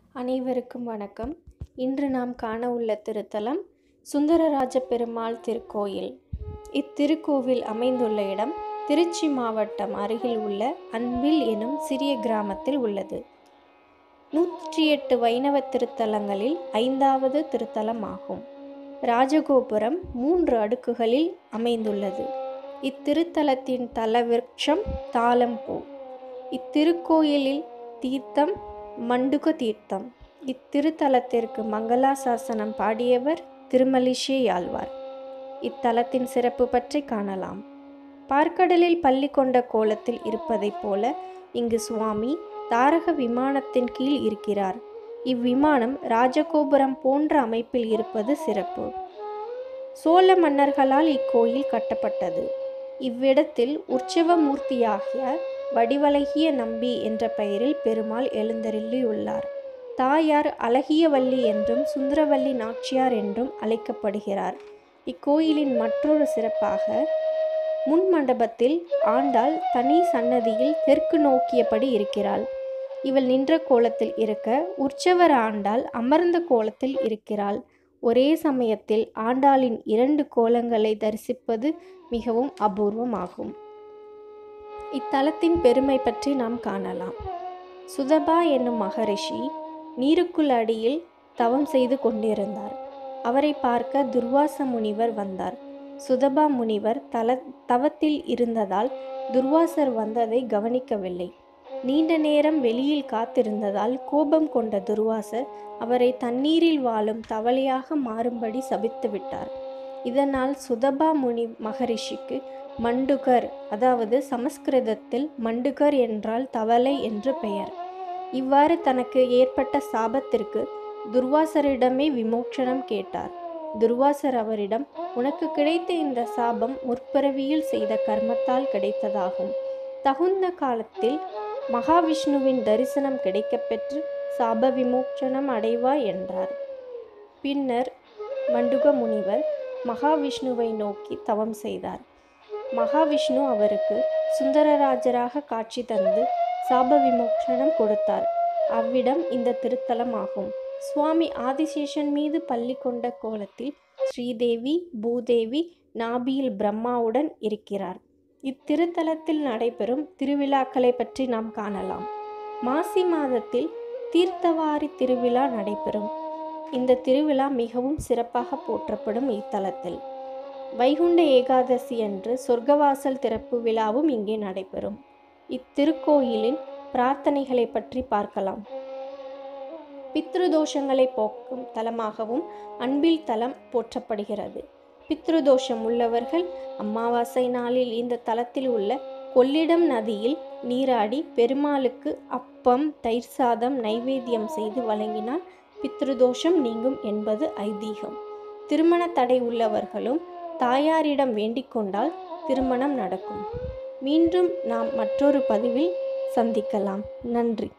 அனைவருக்கும் வணக்கம் இன்று நாம் காண உள்ள திருத்தலம் சுந்தரராஜ பெருமாள் திருக்கோயில் இத்திருக்கோவில் அமைந்துள்ள இடம் திருச்சி மாவட்டம் அருகில் உள்ள அன்பில் எனும் சிறிய கிராமத்தில் உள்ளது நூற்றி எட்டு வைணவ திருத்தலங்களில் ஐந்தாவது திருத்தலம் ஆகும் ராஜகோபுரம் மூன்று அடுக்குகளில் அமைந்துள்ளது இத்திருத்தலத்தின் தலவிருட்சம் தாளம்பூ இத்திருக்கோயிலில் தீர்த்தம் மண்டுக தீர்த்தம் இத்திருத்தலத்திற்கு மங்களாசாசனம் பாடியவர் திருமலிஷேயாழ்வார் இத்தலத்தின் சிறப்பு பற்றி காணலாம் பார்க்கடலில் பள்ளி கொண்ட கோலத்தில் இருப்பதைப் போல இங்கு சுவாமி தாரக விமானத்தின் கீழ் இருக்கிறார் இவ்விமானம் ராஜகோபுரம் போன்ற அமைப்பில் இருப்பது சிறப்பு சோழ மன்னர்களால் இக்கோயில் கட்டப்பட்டது இவ்விடத்தில் உற்சவ மூர்த்தியாகிய வடிவழகிய நம்பி என்ற பெயரில் பெருமாள் எழுந்தருளியுள்ளார் தாயார் அழகியவல்லி என்றும் சுந்தரவல்லி நாச்சியார் என்றும் அழைக்கப்படுகிறார் இக்கோயிலின் மற்றொரு சிறப்பாக முன் மண்டபத்தில் ஆண்டாள் தனி சன்னதியில் தெற்கு நோக்கியபடி இருக்கிறாள் இவள் நின்ற கோலத்தில் இருக்க உற்சவர் ஆண்டாள் அமர்ந்த கோலத்தில் இருக்கிறாள் ஒரே சமயத்தில் ஆண்டாளின் இரண்டு கோலங்களை தரிசிப்பது மிகவும் அபூர்வமாகும் இத்தலத்தின் பெருமை பற்றி நாம் காணலாம் சுதபா என்னும் மகரிஷி நீருக்குள் அடியில் தவம் செய்து கொண்டிருந்தார் அவரை பார்க்க துர்வாச முனிவர் வந்தார் சுதபா முனிவர் தல தவத்தில் இருந்ததால் துர்வாசர் வந்ததை கவனிக்கவில்லை நீண்ட நேரம் வெளியில் காத்திருந்ததால் கோபம் கொண்ட துர்வாசர் அவரை தண்ணீரில் வாழும் தவளையாக மாறும்படி சபித்து விட்டார் இதனால் சுதபா முனி மகரிஷிக்கு மண்டுகர் அதாவது சமஸ்கிருதத்தில் மண்டுகர் என்றால் தவளை என்று பெயர் இவ்வாறு தனக்கு ஏற்பட்ட சாபத்திற்கு துர்வாசரிடமே விமோச்சனம் கேட்டார் துர்வாசர் அவரிடம் உனக்கு கிடைத்த இந்த சாபம் முற்பிறவியில் செய்த கர்மத்தால் கிடைத்ததாகும் தகுந்த காலத்தில் மகாவிஷ்ணுவின் தரிசனம் கிடைக்கப்பெற்று சாப விமோச்சனம் அடைவாய் என்றார் பின்னர் மண்டுக முனிவர் மகாவிஷ்ணுவை நோக்கி தவம் செய்தார் மகாவிஷ்ணு அவருக்கு சுந்தரராஜராக காட்சி தந்து சாப விமோச்சனம் கொடுத்தார் அவ்விடம் இந்த திருத்தலம் ஆகும் சுவாமி ஆதிசேஷன் மீது பள்ளி கொண்ட கோலத்தில் ஸ்ரீதேவி பூதேவி நாபியில் பிரம்மாவுடன் இருக்கிறார் இத்திருத்தலத்தில் நடைபெறும் திருவிழாக்களை பற்றி நாம் காணலாம் மாசி மாதத்தில் தீர்த்தவாரி திருவிழா நடைபெறும் இந்த திருவிழா மிகவும் சிறப்பாக போற்றப்படும் இத்தலத்தில் வைகுண்ட ஏகாதசி அன்று சொர்க்கவாசல் திறப்பு விழாவும் இங்கே நடைபெறும் இத்திருக்கோயிலின் பிரார்த்தனைகளை பற்றி பார்க்கலாம் பித்ருதோஷங்களை போக்கும் தலமாகவும் அன்பில் தலம் போற்றப்படுகிறது பித்ருதோஷம் உள்ளவர்கள் அமாவாசை நாளில் இந்த தலத்தில் உள்ள கொள்ளிடம் நதியில் நீராடி பெருமாளுக்கு அப்பம் தயிர் சாதம் நைவேத்தியம் செய்து வழங்கினால் பித்ருதோஷம் நீங்கும் என்பது ஐதீகம் திருமண தடை உள்ளவர்களும் தாயாரிடம் வேண்டிக் கொண்டால் திருமணம் நடக்கும் மீண்டும் நாம் மற்றொரு பதிவில் சந்திக்கலாம் நன்றி